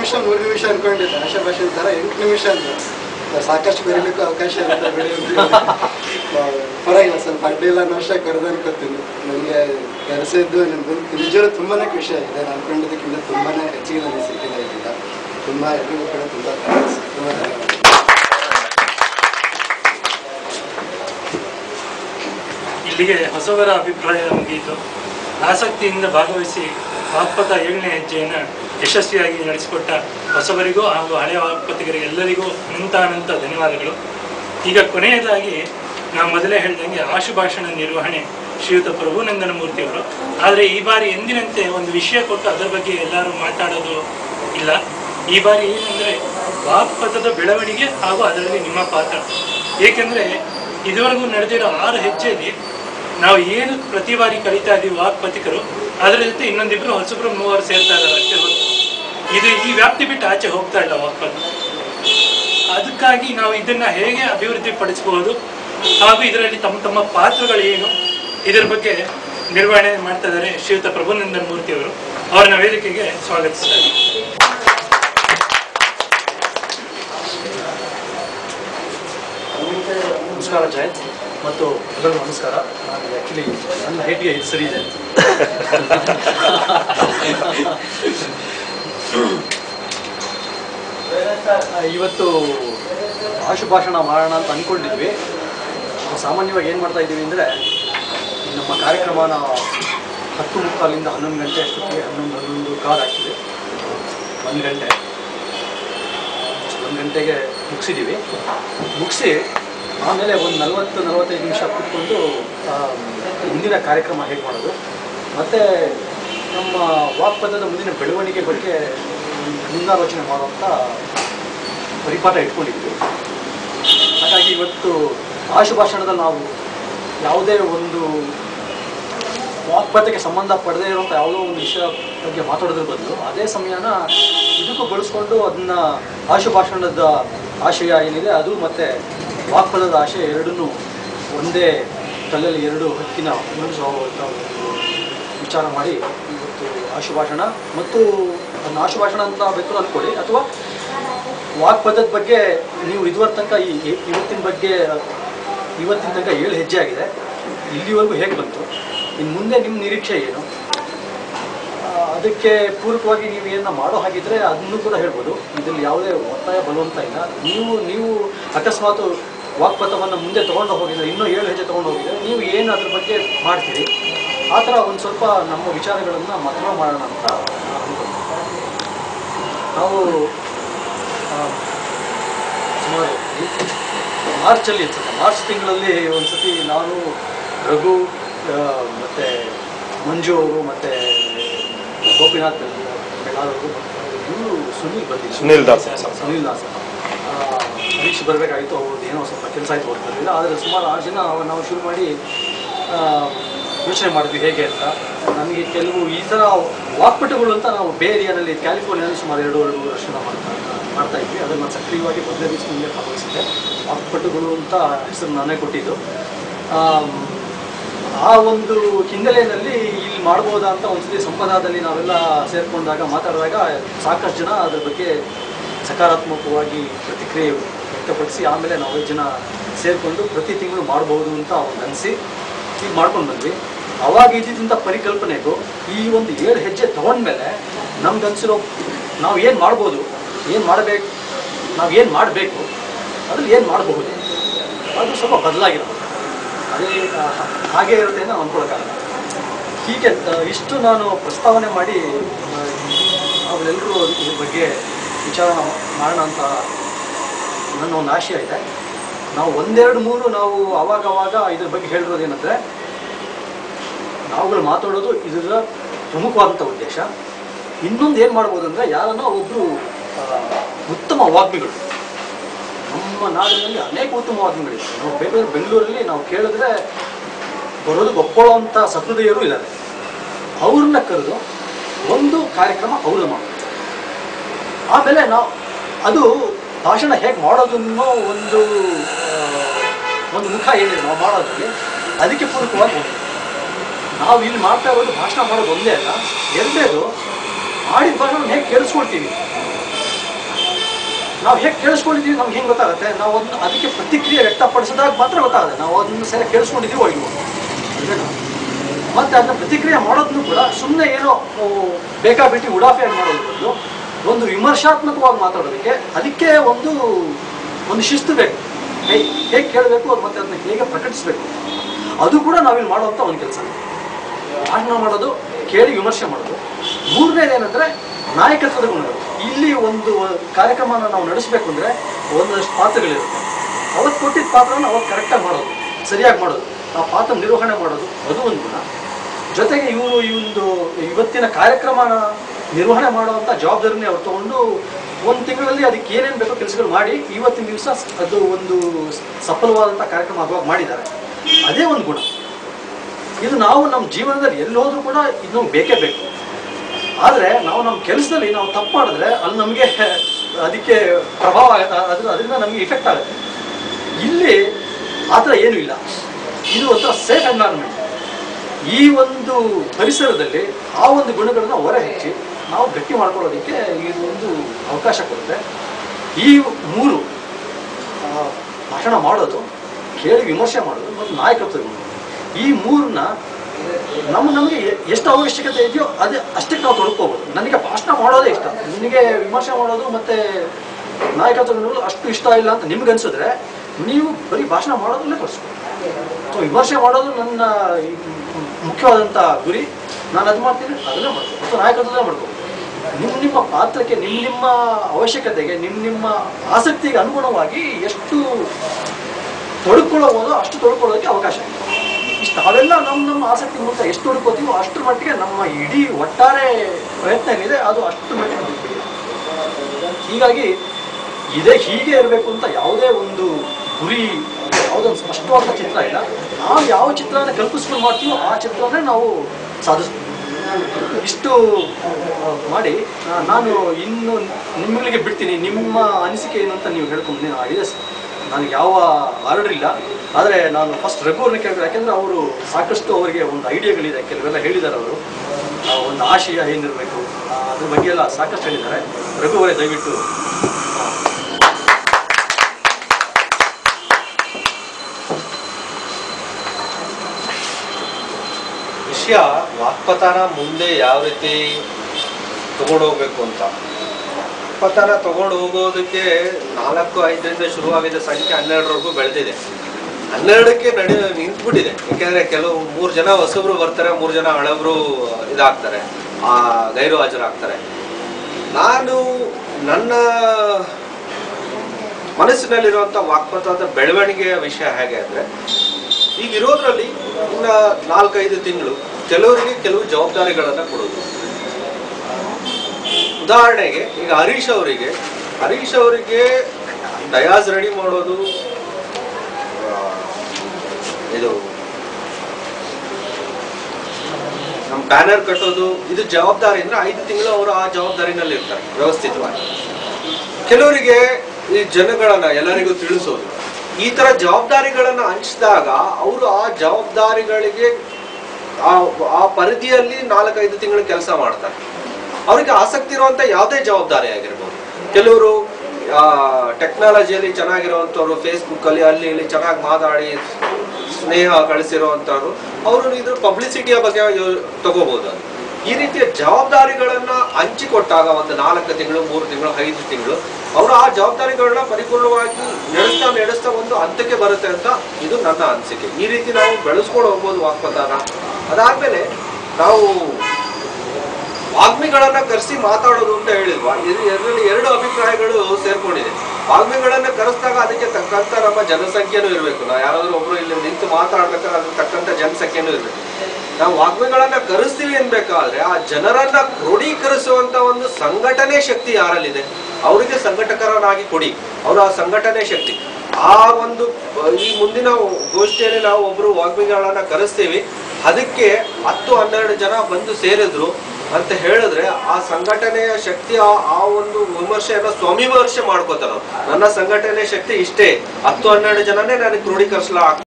ನಿಮಿಷ ಮೂರು ನಿಮಿಷ ಅನ್ಕೊಂಡಿದ್ದೆ ಆಶಾ ಭಾಷೆ ಥರ ಎಂಟು ನಿಮಿಷ ಅಂತ ಸಾಕಷ್ಟು ಬರೀಲಿಕ್ಕೆ ಅವಕಾಶ ಇರುತ್ತೆ ಬಿಡಿ ಅಂತ ಹೇಳಿ. ಆ, ಪರವಾಗಿಲ್ಲ ಸ್ವಲ್ಪ ಅಡ್ಡಿಲ್ಲ ಅನ್ನೋ ವರ್ಷ ಕರೆದು ಅನ್ಕೋತೀನಿ ನನಗೆ ಕರೆಸಿದ್ದು ನನಗೆ ನಿಜವೂ ತುಂಬಾ ಖುಷಿ ಆಗಿದೆ ನಾನು ಅನ್ಕೊಂಡಿದ್ದಕ್ಕಿಂತ ತುಂಬಾ ಹೆಚ್ಚಿಗೆ ನನಗೆ ಸಿಕ್ಕಿದೆ ಇದೀಗ ತುಂಬ ಎಲ್ರಿಗೂ ಕೂಡ ತುಂಬ ಥ್ಯಾಂಕ್ಸ್ ತುಂಬ ಧನ್ಯವಾದ ಇಲ್ಲಿಗೆ ಹೊಸವರ ಅಭಿಪ್ರಾಯ ಮುಗಿಯಿತು ಆಸಕ್ತಿಯಿಂದ ಭಾಗವಹಿಸಿ ವಾಕ್ಪಥ ಏಳನೇ ಹೆಜ್ಜೆಯನ್ನು ಯಶಸ್ವಿಯಾಗಿ ನಡೆಸಿಕೊಟ್ಟ ಹೊಸಬರಿಗೂ ಹಾಗೂ ಹಳೆಯ ವಾಕ್ಪತಿಗರಿಗೆ ಎಲ್ಲರಿಗೂ ಅನಂತ ಅನಂತ ಧನ್ಯವಾದಗಳು ಈಗ ಕೊನೆಯದಾಗಿ ನಾವು ಮೊದಲೇ ಹೇಳಿದಂಗೆ ಆಶುಭಾಷಣ ನಿರ್ವಹಣೆ ಶ್ರೀಯುತ ಪ್ರಭುನಂದನ ಮೂರ್ತಿಯವರು ಆದರೆ ಈ ಬಾರಿ ಎಂದಿನಂತೆ ಒಂದು ವಿಷಯ ಕೊಟ್ಟು ಅದರ ಬಗ್ಗೆ ಎಲ್ಲರೂ ಮಾತಾಡೋದು ಇಲ್ಲ ಈ ಬಾರಿ ಏನಂದರೆ ವಾಕ್ಪಥದ ಬೆಳವಣಿಗೆ ಹಾಗೂ ಅದರಲ್ಲಿ ನಿಮ್ಮ ಪಾತ್ರ ಏಕೆಂದರೆ ಇದುವರೆಗೂ ನಡೆದಿರೋ ಆರು ಹೆಜ್ಜೆಯಲ್ಲಿ ನಾವು ಏನು ಪ್ರತಿ ಬಾರಿ ಕಲಿತಾ ಇದ್ದೀವಿ ವಾಕ್ಪಥಿಕರು ಅದರ ಜೊತೆ ಇನ್ನೊಂದಿಬ್ರು ಹೊಸಬ್ರು ಮೂವರು ಸೇರ್ತಾ ಇದ್ದಾರೆ ಅಷ್ಟೇ ಹೊರತು ಇದು ಈ ವ್ಯಾಪ್ತಿ ಬಿಟ್ಟು ಆಚೆ ಹೋಗ್ತಾ ಇಲ್ಲ ವಾಕ್ಪಥ ಅದಕ್ಕಾಗಿ ನಾವು ಇದನ್ನ ಹೇಗೆ ಅಭಿವೃದ್ಧಿ ಪಡಿಸಬಹುದು ಹಾಗೂ ಇದರಲ್ಲಿ ತಮ್ಮ ತಮ್ಮ ಪಾತ್ರಗಳು ಏನು ಇದರ ಬಗ್ಗೆ ನಿರ್ವಹಣೆ ಮಾಡ್ತಾ ಇದ್ದಾರೆ ಶ್ರೀಯುತ ಪ್ರಭುನಂದನ್ ಮೂರ್ತಿ ಅವರು ಅವರನ್ನ ವೇದಿಕೆಗೆ ಸ್ವಾಗತಿಸ್ತಾರೆ ನಮಸ್ಕಾರ ಜಯಂತ್ ಮತ್ತು ಎಲ್ಲರಿಗೂ ನಮಸ್ಕಾರ ನಾನು ಆ್ಯಕ್ಚುಲಿ ನನ್ನ ಹೈಟ್ಗೆ ಇದು ಸರಿ ಇದೆ ಆ, ಇವತ್ತು ಆಶುಭಾಷಣ ಮಾಡೋಣ ಅಂತ ಅಂದ್ಕೊಂಡಿದ್ವಿ ನಾವು ಸಾಮಾನ್ಯವಾಗಿ ಏನು ಮಾಡ್ತಾ ಇದ್ದೀವಿ ಅಂದರೆ ನಮ್ಮ ಕಾರ್ಯಕ್ರಮನ ಹತ್ತು ಮುಕ್ಕಾಲಿಂದ ಹನ್ನೊಂದು ಗಂಟೆ ಅಷ್ಟೊತ್ತಿಗೆ ಹನ್ನೊಂದು ಹನ್ನೊಂದು ಕಾಲ್ ಆಗ್ತಿದೆ ಒಂದು ಗಂಟೆ ಒಂದು ಗಂಟೆಗೆ ಮುಗಿಸಿದ್ದೀವಿ ಮುಗಿಸಿ ಆಮೇಲೆ ಒಂದು ನಲವತ್ತು ನಲವತ್ತೈದು ನಿಮಿಷ ಕೂತ್ಕೊಂಡು ಆ, ಮುಂದಿನ ಕಾರ್ಯಕ್ರಮ ಹೇಗೆ ಮಾಡೋದು ಮತ್ತು ನಮ್ಮ ವಾಕ್ಪಥದ ಮುಂದಿನ ಬೆಳವಣಿಗೆ ಬಗ್ಗೆ ಒಂದು ಮುಂದಾಲೋಚನೆ ಮಾಡುವಂಥ ಪರಿಪಾಠ ಇಟ್ಕೊಂಡಿದ್ವಿ ಹಾಗಾಗಿ ಇವತ್ತು ಆಶುಭಾಷಣದಲ್ಲಿ ನಾವು ಯಾವುದೇ ಒಂದು ವಾಕ್ಪಥಕ್ಕೆ ಸಂಬಂಧ ಪಡದೇ ಇರುವಂಥ ಯಾವುದೋ ಒಂದು ವಿಷಯ ಬಗ್ಗೆ ಮಾತಾಡೋದ್ರ ಬದಲು ಅದೇ ಸಮಯನ ಇದಕ್ಕೂ ಬಳಸ್ಕೊಂಡು ಅದನ್ನ ಆಶುಭಾಷಣದ ಆಶಯ ಏನಿದೆ ಅದು ಮತ್ತು ವಾಕ್ಪಥದ ಆಶಯ ಎರಡನ್ನೂ ಒಂದೇ ಕಲ್ಲಲ್ಲಿ ಎರಡು ಹಕ್ಕಿನ ಮುಗಿಸುವಂಥ ಒಂದು ವಿಚಾರ ಮಾಡಿ ಇವತ್ತು ಆಶುಭಾಷಣ ಮತ್ತು ಅದನ್ನ ಆಶುಭಾಷಣ ಅಂತ ಬೇಕು ಅಂದ್ಕೊಳ್ಳಿ ಅಥವಾ ವಾಕ್ಪಥದ ಬಗ್ಗೆ ನೀವು ಇದುವರ ತನಕ ಈ ಈ- ಇವತ್ತಿನ ಬಗ್ಗೆ ಇವತ್ತಿನ ತನಕ ಏಳು ಹೆಜ್ಜೆ ಆಗಿದೆ ಇಲ್ಲಿವರೆಗೂ ಹೇಗೆ ಬಂತು ಇನ್ನು ಮುಂದೆ ನಿಮ್ಮ ನಿರೀಕ್ಷೆ ಏನು ಆ, ಅದಕ್ಕೆ ಪೂರಕವಾಗಿ ನೀವು ಏನನ್ನ ಮಾಡೋ ಹಾಗಿದ್ರೆ ಅದನ್ನು ಕೂಡ ಹೇಳ್ಬೋದು ಇದರಲ್ಲಿ ಯಾವುದೇ ಒತ್ತಾಯ ಬಲವಂತ ಇಲ್ಲ ನೀವು ನೀವು ಅಕಸ್ಮಾತ್ ವಾಕ್ಪಥವನ್ನು ಮುಂದೆ ತೊಗೊಂಡು ಹೋಗಿದ್ರೆ ಇನ್ನೂ ಏಳು ಹೆಜ್ಜೆ ತೊಗೊಂಡು ಹೋಗಿದ್ರೆ ನೀವು ಏನು ಅದ್ರ ಬಗ್ಗೆ ಮಾಡ್ತೀರಿ ಆ ಥರ ಒಂದು ಸ್ವಲ್ಪ ನಮ್ಮ ವಿಚಾರಗಳನ್ನು ಮತನ ಮಾಡೋಣ ಅಂತ ಅನ್ಕೊಂಡೆ. ನಾವು ಆ, ಸುಮಾರು ಮಾರ್ಚಲ್ಲಿ ಅನ್ಸುತ್ತೆ ಮಾರ್ಚ್ ತಿಂಗಳಲ್ಲಿ ಒಂದ್ಸತಿ ನಾನು ರಘು ಆ, ಮತ್ತೆ ಮಂಜು ಅವರು ಮತ್ತೆ ಗೋಪಿನಾಥ್ ಬೆಳ್ಳಾರವರು ಇವರು ಸುನೀಲ್ ಬಂದಿದ್ರು ಸುನೀಲ್ ದಾಸ್ ಸುನೀಲ್ ದಾಸ್ ಆ, ಹರೀಶ್ ಬರಬೇಕಾಗಿತ್ತು ಅವ್ರದ್ದು ಏನೋ ಸ್ವಲ್ಪ ಕೆಲಸ ಆಯ್ತು ಅವ್ರು ಬರಲಿಲ್ಲ ಆದರೆ ಸುಮಾರು ಆರು ಜನ ನಾವು ಶುರು ಮಾಡಿ ಆ, ಯೋಚನೆ ಮಾಡಿದ್ವಿ ಹೇಗೆ ಅಂತ ನನಗೆ ಕೆಲವು ಈ ಥರ ವಾಕ್ಪಟುಗಳು ಅಂತ ನಾವು ಬೇ ಏರಿಯಾದಲ್ಲಿ ಕ್ಯಾಲಿಫೋರ್ನಿಯಾದಲ್ಲಿ ಸುಮಾರು ಎರಡು ಎರಡು ಮೂರು ವರ್ಷ ಮಾಡ್ತಾ ಮಾಡ್ತಾ ಇದ್ವಿ ಅದನ್ನು ನಾನು ಸಕ್ರಿಯವಾಗಿ ಮೊದಲೇ ದಿವಸ ಮುಂದೆ ಭಾಗವಹಿಸಿದ್ದೆ ವಾಕ್ಪಟುಗಳು ಅಂತ ಹೆಸರು ನಾನೇ ಕೊಟ್ಟಿದ್ದು ಆಮ್, ಆ ಒಂದು ಹಿನ್ನೆಲೆಯಲ್ಲಿ ಇಲ್ಲಿ ಮಾಡ್ಬೋದಾ ಅಂತ ಒಂದ್ಸತಿ ಸಂಪದಾದಲ್ಲಿ ನಾವೆಲ್ಲ ಸೇರ್ಕೊಂಡಾಗ ಮಾತಾಡಿದಾಗ ಸಾಕಷ್ಟು ಜನ ಅದ್ರ ಬಗ್ಗೆ ಸಕಾರಾತ್ಮಕವಾಗಿ ಪ್ರತಿಕ್ರಿಯೆ ವ್ಯಕ್ತಪಡಿಸಿ ಆಮೇಲೆ ನಾವು ಐದು ಜನ ಸೇರಿಕೊಂಡು ಪ್ರತಿ ತಿಂಗಳು ಮಾಡ್ಬೋದು ಅಂತ ಒಂದು ಅನಿಸಿ ಈಗ ಮಾಡ್ಕೊಂಡು ಬಂದ್ವಿ ಅವಾಗ ಇದ್ದಿದ್ದಂಥ ಪರಿಕಲ್ಪನೆಗೂ ಈ ಒಂದು ಏಳು ಹೆಜ್ಜೆ ತೊಗೊಂಡ್ಮೇಲೆ ನಮ್ಗೆ ಅನ್ಸಿರೋ ನಾವು ಏನು ಮಾಡ್ಬೋದು ಏನು ಮಾಡಬೇಕು ನಾವು ಏನು ಮಾಡಬೇಕು ಅದ್ರಲ್ಲಿ ಏನು ಮಾಡಬಹುದು ಅದು ಸ್ವಲ್ಪ ಬದಲಾಗಿರೋದು ಅದೇ ಆ, ಹಾಗೆ ಇರುತ್ತೆ ಅಂತ ಅಂದ್ಕೊಳಕ್ಕಾಗಲ್ಲ ಹೀಗೆ ಆ, ಇಷ್ಟು ನಾನು ಪ್ರಸ್ತಾವನೆ ಮಾಡಿ ಆ, ನಾವೆಲ್ಲರೂ ಇದ್ರ ಬಗ್ಗೆ ವಿಚಾರ ಮಾಡೋಣ ಅಂತ ನನ್ನ ಒಂದು ಆಶಯ ಇದೆ ನಾವು ಒಂದೆರಡು ಮೂರು ನಾವು ಅವಾಗ ಅವಾಗ ಇದ್ರ ಬಗ್ಗೆ ಹೇಳಿರೋದು ಏನಂದರೆ ನಾವುಗಳು ಮಾತಾಡೋದು ಇದರ ಪ್ರಮುಖವಾದಂಥ ಉದ್ದೇಶ ಇನ್ನೊಂದು ಏನು ಮಾಡ್ಬೋದು ಅಂದರೆ ಯಾರನ್ನೋ ಒಬ್ಬರು ಉತ್ತಮ ವಾಗ್ಮಿಗಳು ನಮ್ಮ ನಾಡಿನಲ್ಲಿ ಅನೇಕ ಉತ್ತಮ ವಾಗ್ಮಿಗಳಿವೆ ನಾವು ಬೇರೆ ಬೆಂಗಳೂರಲ್ಲಿ ನಾವು ಕೇಳಿದ್ರೆ ಬರೋದು ಒಪ್ಕೊಳ್ಳೋವಂಥ ಸಹೃದಯರು ಇದ್ದಾರೆ ಅವ್ರನ್ನ ಕರೆದು ಒಂದು ಕಾರ್ಯಕ್ರಮ ಅವ್ರನ್ನ ಮಾಡೋದು ಆಮೇಲೆ ನಾವು ಅದು ಭಾಷಣ ಹೇಗೆ ಮಾಡೋದನ್ನೋ ಒಂದು ಆ, ಒಂದು ಮುಖ ಏನಿದೆ ನಾವು ಮಾಡೋದ್ರಲ್ಲಿ ಅದಕ್ಕೆ ಪೂರಕವಾಗಿ ಒಂದು ನಾವು ಇಲ್ಲಿ ಮಾಡ್ತಾ ಇರೋದು ಭಾಷಣ ಮಾಡೋದು ಒಂದೇ ಅಲ್ಲ ಎರಡನೇದು ಮಾಡಿದ ಭಾಷಣ ಹೇಗೆ ಕೇಳಿಸ್ಕೊಳ್ತೀವಿ ನಾವು ಹೇಗೆ ಕೇಳಿಸ್ಕೊಂಡಿದ್ದೀವಿ ನಮ್ಗೆ ಹೆಂಗೆ ಗೊತ್ತಾಗುತ್ತೆ ನಾವು ಅದನ್ನ ಅದಕ್ಕೆ ಪ್ರತಿಕ್ರಿಯೆ ವ್ಯಕ್ತಪಡಿಸಿದಾಗ ಮಾತ್ರ ಗೊತ್ತಾಗುತ್ತೆ ನಾವು ಅದನ್ನ ಸರಿ ಕೇಳಿಸ್ಕೊಂಡಿದ್ದೀವೋ ಇಲ್ವೋ ಅಲ್ವೇನೋ? ಮತ್ತೆ ಅದನ್ನ ಪ್ರತಿಕ್ರಿಯೆ ಮಾಡೋದನ್ನು ಕೂಡ ಸುಮ್ಮನೆ ಏನೋ ಓ, ಬೇಕಾಬಿಟ್ಟಿ ಉಡಾಫೆಯಾಗಿ ಮಾಡೋದ್ರ ಬದಲು ಒಂದು ವಿಮರ್ಶಾತ್ಮಕವಾಗಿ ಮಾತಾಡೋದಕ್ಕೆ ಅದಕ್ಕೆ ಒಂದು ಒಂದು ಶಿಸ್ತು ಬೇಕು ಹೇಗೆ ಹೇಗೆ ಕೇಳಬೇಕು ಮತ್ತೆ ಅದನ್ನ ಹೇಗೆ ಪ್ರಕಟಿಸಬೇಕು ಅದು ಕೂಡ ನಾವಿಲ್ಲಿ ಮಾಡುವಂಥ ಒಂದು ಕೆಲಸ ಭಾಷಣ ಮಾಡೋದು ಕೇಳಿ ವಿಮರ್ಶೆ ಮಾಡೋದು ಮೂರನೇದೇನೆಂದ್ರೆ ನಾಯಕತ್ವದ ಗುಣಗಳು ಇಲ್ಲಿ ಒಂದು ಕಾರ್ಯಕ್ರಮನ ನಾವು ನಡೆಸಬೇಕು ಅಂದರೆ ಒಂದಷ್ಟು ಪಾತ್ರಗಳಿರುತ್ತೆ ಅವತ್ತು ಕೊಟ್ಟಿದ್ದ ಪಾತ್ರನ ಅವತ್ತು ಕರೆಕ್ಟಾಗಿ ಮಾಡೋದು ಸರಿಯಾಗಿ ಮಾಡೋದು ಆ ಪಾತ್ರ ನಿರ್ವಹಣೆ ಮಾಡೋದು ಅದು ಒಂದು ಗುಣ ಜೊತೆಗೆ ಇವರು ಈ ಒಂದು ಇವತ್ತಿನ ಕಾರ್ಯಕ್ರಮನ ನಿರ್ವಹಣೆ ಮಾಡುವಂಥ ಜವಾಬ್ದಾರಿನೇ ಅವ್ರು ತಗೊಂಡು ಒಂದು ತಿಂಗಳಲ್ಲಿ ಅದಕ್ಕೆ ಏನೇನು ಬೇಕೋ ಕೆಲಸಗಳು ಮಾಡಿ ಇವತ್ತಿನ ದಿವಸ ಅದು ಒಂದು ಸಫಲವಾದಂಥ ಕಾರ್ಯಕ್ರಮ ಆಗುವಾಗ ಮಾಡಿದ್ದಾರೆ ಅದೇ ಒಂದು ಗುಣ ಇದು ನಾವು ನಮ್ಮ ಜೀವನದಲ್ಲಿ ಎಲ್ಲಿ ಹೋದ್ರೂ ಕೂಡ ಇದು ನಮ್ಗೆ ಬೇಕೇ ಬೇಕು ಆದರೆ ನಾವು ನಮ್ಮ ಕೆಲಸದಲ್ಲಿ ನಾವು ತಪ್ಪು ಮಾಡಿದ್ರೆ ಅಲ್ಲಿ ನಮಗೆ ಅದಕ್ಕೆ ಪ್ರಭಾವ ಆಗುತ್ತೆ ಅದ್ರ ಅದರಿಂದ ನಮಗೆ ಇಫೆಕ್ಟ್ ಆಗುತ್ತೆ ಇಲ್ಲಿ ಆ ಥರ ಏನೂ ಇಲ್ಲ ಇದು ಒಂಥರ ಸೇಫ್ ಎನ್ವೈರನ್ಮೆಂಟ್ ಈ ಒಂದು ಪರಿಸರದಲ್ಲಿ ಆ ಒಂದು ಗುಣಗಳನ್ನ ಹೊರಹಚ್ಚಿ ನಾವು ಗಟ್ಟಿ ಮಾಡ್ಕೊಳ್ಳೋದಕ್ಕೆ ಇದು ಒಂದು ಅವಕಾಶ ಕೊಡುತ್ತೆ ಈ ಮೂರು ಆ, ಭಾಷಣ ಮಾಡೋದು ಕೇಳಿ ವಿಮರ್ಶೆ ಮಾಡೋದು ಮತ್ತು ನಾಯಕತ್ವ ಗುಣ. ಈ ಮೂರನ್ನ ನಮ್ಮ ನಮಗೆ ಎ- ಎಷ್ಟು ಅವಶ್ಯಕತೆ ಇದೆಯೋ ಅದೇ ಅಷ್ಟಕ್ಕೆ ನಾವು ತೊಡ್ಕೋಬೋದು ನನಗೆ ಭಾಷಣ ಮಾಡೋದೇ ಇಷ್ಟ ನಿನಗೆ ವಿಮರ್ಶೆ ಮಾಡೋದು ಮತ್ತು ನಾಯಕತ್ವ ಗುಣಗಳು ಅಷ್ಟು ಇಷ್ಟ ಇಲ್ಲ ಅಂತ ನಿಮ್ಗೆ ಅನ್ಸಿದ್ರೆ ನೀವು ಬರೀ ಭಾಷಣ ಮಾಡೋದಲ್ಲೇ ತೋರಿಸ್ಬೋದು ಸೊ ವಿಮರ್ಶೆ ಮಾಡೋದು ನನ್ನ ಈ ಮುಖ್ಯವಾದಂಥ ಗುರಿ ನಾನು ಅದು ಮಾಡ್ತೀನಿ ಅದನ್ನೇ ಮಾಡ್ತೀನಿ ಮತ್ತು ನಾಯಕತ್ವದಲ್ಲೇ ಮಾಡ್ಬೋದು ನಿಮ್ಮ ನಿಮ್ಮ ಪಾತ್ರಕ್ಕೆ ನಿಮ್ಮ ನಿಮ್ಮ ಅವಶ್ಯಕತೆಗೆ ನಿಮ್ಮ ನಿಮ್ಮ ಆಸಕ್ತಿಗೆ ಅನುಗುಣವಾಗಿ ಎಷ್ಟು ತೊಡ್ಕೊಳ್ಳೋಬೋದು ಅಷ್ಟು ತೊಡ್ಕೊಳ್ಳೋದಕ್ಕೆ ಅವಕಾಶ ಇದೆ ಇಷ್ಟು ನಾವೆಲ್ಲ ನಮ್ಮ ನಮ್ಮ ಆಸಕ್ತಿ ಮೂಲಕ ಎಷ್ಟು ತೊಡ್ಕೋತೀವೋ ಅಷ್ಟರ ಮಟ್ಟಿಗೆ ನಮ್ಮ ಇಡೀ ಒಟ್ಟಾರೆ ಪ್ರಯತ್ನ ಏನಿದೆ ಅದು ಅಷ್ಟರ ಮಟ್ಟಿಗೆ ಮುಗಿದಿದೆ. ಹೀಗಾಗಿ ಇದೇ ಹೀಗೆ ಇರಬೇಕು ಅಂತ ಯಾವುದೇ ಒಂದು ಗುರಿ ಯಾವುದೋ ಒಂದು ಸ್ಪಷ್ಟವಾದ ಚಿತ್ರ ಇಲ್ಲ ನಾವು ಯಾವ ಚಿತ್ರನ ಕಲ್ಪಿಸ್ಕೊಂಡು ಮಾಡ್ತೀವೋ ಆ ಚಿತ್ರನೇ ನಾವು ಸಾಧಿಸ್ತೀವಿ ಇಷ್ಟು ಆ, ಮಾಡಿ ಆ, ನಾನು ಇನ್ನು ನಿಮ್ಮಗಳಿಗೆ ಬಿಡ್ತೀನಿ ನಿಮ್ಮ ಅನಿಸಿಕೆ ಏನು ಅಂತ ನೀವು ಹೇಳ್ಕೊಂಡು ಇದೆ ನನಗೆ ಯಾವ ಆರ್ಡರ್ ಇಲ್ಲ ಆದರೆ ನಾನು ಫಸ್ಟ್ ರಘು ಅವ್ರನ್ನ ಕೇಳಬೇಕು ಯಾಕೆಂದರೆ ಅವರು ಸಾಕಷ್ಟು ಅವರಿಗೆ ಒಂದು ಐಡಿಯಾಗಳಿದೆ ಕೆಲವೆಲ್ಲ ಹೇಳಿದ್ದಾರೆ ಅವರು ಆ, ಒಂದು ಆಶಯ ಏನಿರಬೇಕು ಆ, ಅದ್ರ ಬಗ್ಗೆ ಎಲ್ಲ ಸಾಕಷ್ಟು ಹೇಳಿದ್ದಾರೆ ರಘು ಅವರೇ ದಯವಿಟ್ಟು ವಿಷಯ ವಾಕ್ಪತಾನ ಮುಂದೆ ಯಾವ ರೀತಿ ತಗೊಂಡು ಹೋಗ್ಬೇಕು ಅಂತ ವಾಕ್ಪತಾನ ತಗೊಂಡು ಹೋಗೋದಕ್ಕೆ ನಾಲ್ಕು ಐದರಿಂದ ಶುರುವಾಗಿದ್ದ ಸಂಖ್ಯೆ ಹನ್ನೆರಡರವರೆಗೂ ಬೆಳೆದಿದೆ ಹನ್ನೆರಡಕ್ಕೆ ನಡೆ ನಿಂತ್ಬಿಟ್ಟಿದೆ ಯಾಕೆಂದ್ರೆ ಕೆಲವು ಮೂರು ಜನ ಹೊಸಬ್ರು ಬರ್ತಾರೆ ಮೂರು ಜನ ಹಳಬ್ರು ಇದಾಗ್ತಾರೆ ಆ ಗೈರು ಹಾಜರಾಗ್ತಾರೆ ನಾನು ನನ್ನ ಮನಸ್ಸಿನಲ್ಲಿರುವಂಥ ವಾಕ್ಪಥದ ಬೆಳವಣಿಗೆಯ ವಿಷಯ ಹೇಗೆ ಅಂದರೆ ಈಗ ಇರೋದ್ರಲ್ಲಿ ಇನ್ನ ನಾಲ್ಕೈದು ತಿಂಗಳು ಕೆಲವರಿಗೆ ಕೆಲವು ಜವಾಬ್ದಾರಿಗಳನ್ನು ಕೊಡೋದು ಉದಾಹರಣೆಗೆ ಈಗ ಹರೀಶ್ ಅವರಿಗೆ ಹರೀಶ್ ಅವರಿಗೆ ಡಯಾಸ್ ರೆಡಿ ಮಾಡೋದು ಆ, ಇದು ನಮ್ಮ ಬ್ಯಾನರ್ ಕಟ್ಟೋದು ಇದು ಜವಾಬ್ದಾರಿ ಅಂದ್ರೆ ಐದು ತಿಂಗಳು ಅವರು ಆ ಜವಾಬ್ದಾರಿನಲ್ಲಿ ಇರ್ತಾರೆ ವ್ಯವಸ್ಥಿತವಾಗಿ ಕೆಲವರಿಗೆ ಈ ಜನಗಳನ್ನ ಎಲ್ಲರಿಗೂ ತಿಳಿಸೋದು ಈ ತರ ಜವಾಬ್ದಾರಿಗಳನ್ನ ಹಂಚಿದಾಗ ಅವರು ಆ ಜವಾಬ್ದಾರಿಗಳಿಗೆ ಆ ಆ ಪರಿಧಿಯಲ್ಲಿ ನಾಲ್ಕೈದು ತಿಂಗಳು ಕೆಲಸ ಮಾಡ್ತಾರೆ ಅವರಿಗೆ ಆಸಕ್ತಿ ಇರುವಂತ ಯಾವುದೇ ಜವಾಬ್ದಾರಿ ಆಗಿರ್ಬೋದು ಕೆಲವರು ಟೆಕ್ನಾಲಜಿಯಲ್ಲಿ ಚೆನ್ನಾಗಿರುವಂಥವ್ರು ಫೇಸ್ಬುಕ್ ಅಲ್ಲಿ ಅಲ್ಲಿ ಇಲ್ಲಿ ಚೆನ್ನಾಗಿ ಮಾತಾಡಿ ಸ್ನೇಹ ಕಳಿಸಿರುವಂಥವ್ರು ಅವರು ಇದ್ರ ಪಬ್ಲಿಸಿಟಿಯ ಬಗ್ಗೆ ಯೋ- ತಗೋಬಹುದು ಅದು ಈ ರೀತಿಯ ಜವಾಬ್ದಾರಿಗಳನ್ನ ಹಂಚಿಕೊಟ್ಟಾಗ ಒಂದು ನಾಲ್ಕು ತಿಂಗಳು ಮೂರು ತಿಂಗಳು ಐದು ತಿಂಗಳು ಅವರು ಆ ಜವಾಬ್ದಾರಿಗಳನ್ನ ಪರಿಪೂರ್ಣವಾಗಿ ನಡೆಸ್ತಾ ನಡೆಸ್ತಾ ಒಂದು ಹಂತಕ್ಕೆ ಬರುತ್ತೆ ಅಂತ ಇದು ನನ್ನ ಅನಿಸಿಕೆ ಈ ರೀತಿ ನಾವು ಬೆಳೆಸ್ಕೊಂಡು ಹೋಗ್ಬೋದು ವಾಕ್ಪತಾನ ಅದಾದ್ಮೇಲೆ ನಾವು ವಾಗ್ಮಿಗಳನ್ನ ಕರೆಸಿ ಮಾತಾಡೋದು ಅಂತ ಹೇಳಿಲ್ವಾ ಇದು ಇದರಲ್ಲಿ ಎರಡು ಅಭಿಪ್ರಾಯಗಳು ಸೇರ್ಕೊಂಡಿದೆ ವಾಗ್ಮಿಗಳನ್ನ ಕರೆಸಿದಾಗ ಅದಕ್ಕೆ ತಕ್ಕಂತ ನಮ್ಮ ಜನಸಂಖ್ಯೆನೂ ಇರಬೇಕು ನಾವು ಯಾರಾದ್ರೂ ಒಬ್ರು ಇಲ್ಲಿ ನಿಂತು ಮಾತಾಡ್ಬೇಕಾದ್ರೆ ಅದಕ್ಕೆ ತಕ್ಕಂತ ಜನಸಂಖ್ಯೆನೂ ಇರಬೇಕು ನಾವು ವಾಗ್ಮಿಗಳನ್ನ ಕರೆಸ್ತೀವಿ ಅನ್ಬೇಕಾದ್ರೆ ಆ ಜನರನ್ನ ಕ್ರೋಢೀಕರಿಸುವಂತ ಒಂದು ಸಂಘಟನೆ ಶಕ್ತಿ ಯಾರಲ್ಲಿದೆ ಅವರಿಗೆ ಸಂಘಟಕರನ್ನಾಗಿ ಕೊಡಿ ಅವರು ಆ ಸಂಘಟನೆ ಶಕ್ತಿ ಆ ಒಂದು ಅಹ್, ಈ ಮುಂದಿನ ಗೋಷ್ಠಿಯಲ್ಲಿ ನಾವು ಒಬ್ರು ವಾಗ್ಮಿಗಳನ್ನ ಕರೆಸ್ತೀವಿ ಅದಕ್ಕೆ ಹತ್ತು ಹನ್ನೆರಡು ಜನ ಬಂದು ಸೇರಿದ್ರು ಅಂತ ಹೇಳಿದ್ರೆ ಆ ಸಂಘಟನೆಯ ಶಕ್ತಿ ಆ ಆ ಒಂದು ವಿಮರ್ಶೆಯನ್ನ ಸ್ವವಿಮರ್ಶೆ ಮಾಡ್ಕೋತಾರ ನನ್ನ ಸಂಘಟನೆ ಶಕ್ತಿ ಇಷ್ಟೇ ಹತ್ತು ಹನ್ನೆರಡು ಜನನೇ ನನಗೆ ಕ್ರೋಢೀಕರಿಸಲ